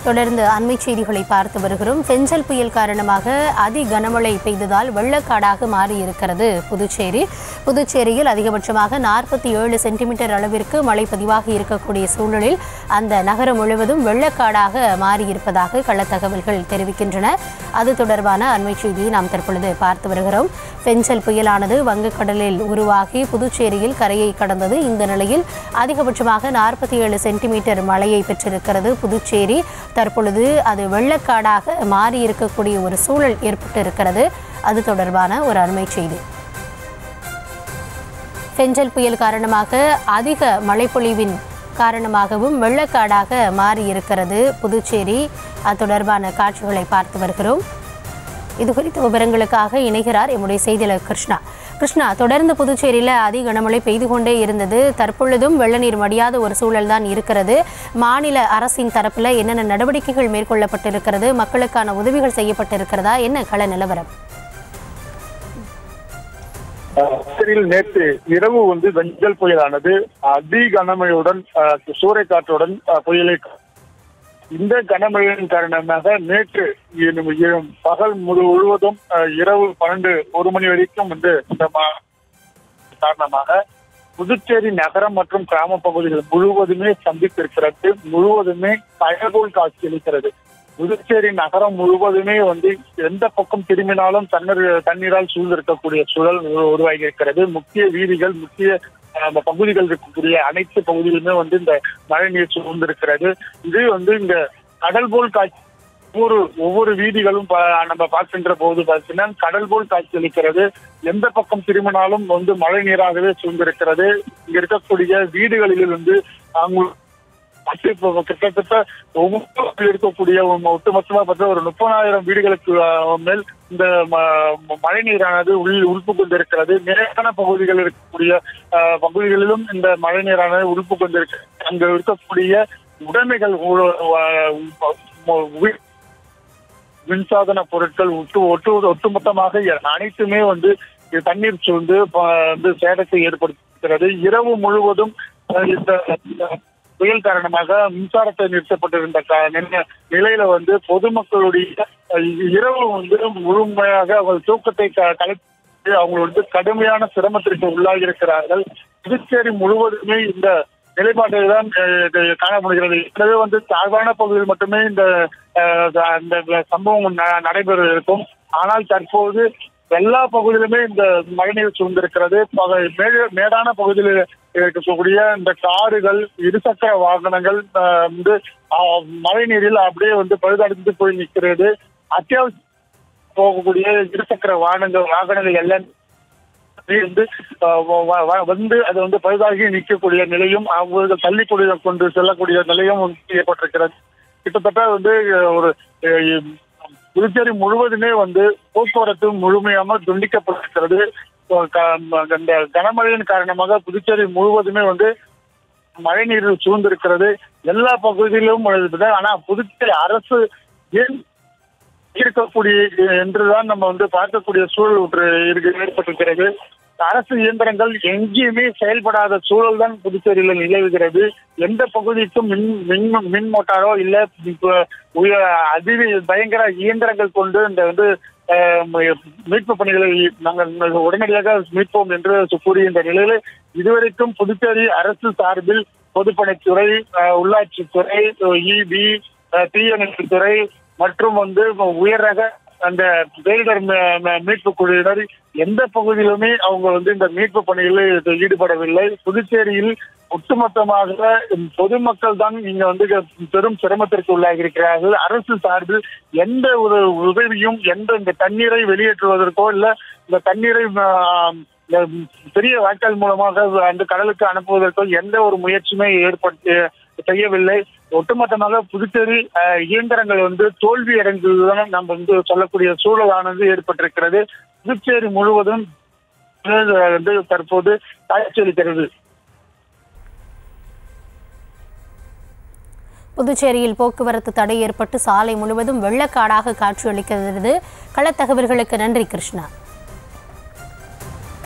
தொடர்ந்து அண்மை செய்திகளை பார்த்து வருகிறோம் பெஞ்சல் புயல் காரணமாக அதி கனமழை பெய்ததால் வெள்ளக்காடாக மாறியிருக்கிறது புதுச்சேரி புதுச்சேரியில் அதிகபட்சமாக நாற்பத்தி ஏழு சென்டிமீட்டர் அளவிற்கு மழை பதிவாகி இருக்கக்கூடிய சூழலில் அந்த நகரம் முழுவதும் வெள்ளக்காடாக மாறியிருப்பதாக களத்தகவல்கள் தெரிவிக்கின்றன அது தொடர்பான அண்மை செய்தியை நாம் தற்பொழுது பார்த்து வருகிறோம் பெஞ்சல் புயலானது வங்கக்கடலில் உருவாகி புதுச்சேரியில் கரையை கடந்தது இந்த நிலையில் அதிகபட்சமாக நாற்பத்தி ஏழு சென்டிமீட்டர் மழையை பெற்றிருக்கிறது புதுச்சேரி தற்பொழுது அது வெள்ளக்காடாக மாறி இருக்கக்கூடிய ஒரு சூழல் ஏற்பட்டு இருக்கிறது அது தொடர்பான ஒரு அண்மை செய்தி பெஞ்சல் புயல் காரணமாக அதிக மழைப்பொழிவின் காரணமாகவும் வெள்ளக்காடாக மாறி இருக்கிறது புதுச்சேரி அது தொடர்பான காட்சிகளை பார்த்து வருகிறோம் இது குறித்த விவரங்களுக்காக இணைகிறார் எம்முடைய செய்தியாளர் கிருஷ்ணா கிருஷ்ணா தொடர்ந்து புதுச்சேரியில் அதி கனமழை பெய்து கொண்டே இருந்தது தற்பொழுதும் வெள்ள நீர் மடியாத ஒரு சூழல் தான் இருக்கிறது மாநில அரசின் தரப்பில் என்னென்ன நடவடிக்கைகள் மேற்கொள்ளப்பட்டிருக்கிறது மக்களுக்கான உதவிகள் செய்யப்பட்டிருக்கிறதா என்ன கள நிலவரம் புதுச்சேரியில் நேற்று இரவு வந்து வெஞ்சல் புயலானது அதி கனமழையுடன் அஹ், சூறைக்காற்றுடன் அஹ், புயலை இந்த கனமழையின் காரணமாக நேற்று இரு- இரு- பகல் முழு முழுவதும் அஹ், இரவு பன்னெண்டு ஒரு மணி வரைக்கும் வந்து இந்த ம- காரணமாக புதுச்சேரி நகரம் மற்றும் கிராம பகுதிகள் முழுவதுமே சந்தித்திருக்கிறது முழுவதுமே கடல்போல் காட்சியளிக்கிறது புதுச்சேரி நகரம் முழுவதுமே வந்து எந்த பக்கம் திரும்பினாலும் தண்ணீர் தண்ணீரால் சூழ்ந்திருக்கக்கூடிய சூழல் உரு- உருவாகி இருக்கிறது முக்கிய வீதிகள் முக்கிய அஹ், அந்த பகுதிகள் இருக்கக்கூடிய அனைத்து பகுதிகளுமே வந்து இந்த மழை நீர் சூழ்ந்திருக்கிறது இது வந்து இந்த கடல் போல் காட்சி ஒவ்வொரு ஒவ்வொரு வீதிகளும் ப- நம்ம பார்க்கின்ற போது பார்த்தீங்கன்னா கடல் போல் காட்சி அளிக்கிறது எந்த பக்கம் திரும்பினாலும் வந்து மழை நீராகவே சூழ்ந்திருக்கிறது இங்க இருக்கக்கூடிய வீடுகளில் வந்து அவங்க பத்து இப்ப கிட்டத்தட்ட ஒவ்வொரு இருக்கக்கூடிய ஒ- ஒட்டுமொத்தமா பார்த்தா ஒரு முப்பதாயிரம் வீடுகளுக்கு அஹ், மேல் இந்த ம- ம- மழை நீரானது உள் உள்பு கொண்டிருக்கிறது மேலான பகுதிகள் இருக்கக்கூடிய அஹ், பகுதிகளிலும் இந்த மழை நீரானது உள்பு கொண்டிருக்கிறது அங்க இருக்கக்கூடிய உடைமைகள் உ- வ- ம- உ- மின்சாதன பொருட்கள் ஒட்டு ஒட்டு ஒட்டுமொத்தமாக அனைத்துமே வந்து தண்ணீர் சூழ்ந்து ப- வந்து சேதத்தை ஏற்படுத்துகிறது இரவு முழுவதும் அஹ், இந்த இந்த புயல் காரணமாக மின்சாரத்தை நிறுத்தப்பட்டிருந்த க- நில- நிலையில வந்து பொதுமக்களுடைய அஹ், இரவு வந்து முழுமையாக அவங்க தூக்கத்தை க- கலைத்து அவங்க வந்து கடுமையான சிரமத்திற்கு உள்ளாகி இருக்கிறார்கள் புதுச்சேரி முழுவதுமே இந்த நிலைப்பாட்டை தான் அஹ், காண முடிகிறது எனவே வந்து தாழ்வான பகுதியில் மட்டுமே இந்த அஹ், அந்த சம்பவம் ந- நடைபெற இருக்கும் ஆனால் தற்போது எல்லா பகுதியிலுமே இந்த மழைநீர் சூழ்ந்திருக்கிறது பக- மே- மேடான பகுதியில் இருக்கக்கூடிய இந்த காருகள் இருசக்கர வாகனங்கள் அஹ், வந்து அஹ், மழை நீரில் அப்படியே வந்து பழுதடைந்து போய் நிற்கிறது அத்தியாவசிய போகக்கூடிய இருசக்கர வாகனங்கள் வாகனங்கள் எல்லாம் வந்து அஹ், வ- வ- வ- வந்து அது வந்து பழுதாகி நிற்கக்கூடிய நிலையும் அவர்கள் தள்ளிக்கூடிய கொண்டு செல்லக்கூடிய நிலையும் வந்து ஏற்பட்டிருக்கிறது கிட்டத்தட்ட வந்து அஹ், ஒரு அஹ், புதுச்சேரி முழுவதுமே வந்து போக்குவரத்து முழுமையாக துண்டிக்கப்பட்டிருக்கிறது இப்போ க- இந்த கனமழையின் காரணமாக புதுச்சேரி முழுவதுமே வந்து மழை நீர் சூழ்ந்திருக்கிறது எல்லா பகுதியிலும் இருக்குது. ஆனா புதுச்சேரி அரசு ஏன் இருக்கக்கூடிய என்றுதான் நம்ம வந்து பார்க்கக்கூடிய சூழல் ஒன்று இருக்கு ஏற்பட்டிருக்கிறது அரசு இயந்திரங்கள் எங்கேயுமே செயல்படாத சூழல் தான் புதுச்சேரியில நிலவுகிறது எந்த பகுதிக்கும் மின் மின் மின் மோட்டாரோ இல்ல இப்ப உய- அதி பயங்கர இயந்திரங்கள் கொண்டு இந்த வந்து அஹ், ம- மீட்பு பணிகளை நாங்கள் உடனடியாக மீட்போம் என்று கூறிய இந்த நிலையில இதுவரைக்கும் புதுச்சேரி அரசு சார்பில் பொதுப்பணித்துறை அஹ், உள்ளாட்சித்துறை இபி தீயணைப்புத்துறை மற்றும் வந்து உயர் ரக அந்த பேரிடர் மீ- மீ- மீட்பு குழுவினர் எந்த பகுதியிலுமே அவங்க வந்து இந்த மீட்பு பணிகளில் இது ஈடுபடவில்லை புதுச்சேரியில் ஒட்டுமொத்தமாக பொதுமக்கள் தான் இங்க வந்து பெரும் சிரமத்திற்கு உள்ளாகி இருக்கிறார்கள் அரசு சார்பில் எந்த ஒரு உதவியும் எந்த இந்த தண்ணீரை வெளியேற்றுவதற்கோ இல்ல இந்த தண்ணீரை ஆஹ், இந்த பெரிய வாய்க்கால் மூலமாக அந்த கடலுக்கு அனுப்புவதற்கோ எந்த ஒரு முயற்சியுமே ஏற்படுத்தி செய்யவில்லை ஒட்டுமொத்தமாக புதுச்சேரி அஹ், இயந்திரங்கள் வந்து தோல்வி அடைந்ததுதான் நம்ம வந்து சொல்லக்கூடிய சூழலானது ஏற்பட்டிருக்கிறது புதுச்சேரி முழுவதும் அஹ், வந்து தற்போது காட்சியளிக்கிறது புதுச்சேரியில் போக்குவரத்து தடை ஏற்பட்டு சாலை முழுவதும் வெள்ளக்காடாக காட்சியளிக்கிறது களத்தகவல்களுக்கு நன்றி கிருஷ்ணா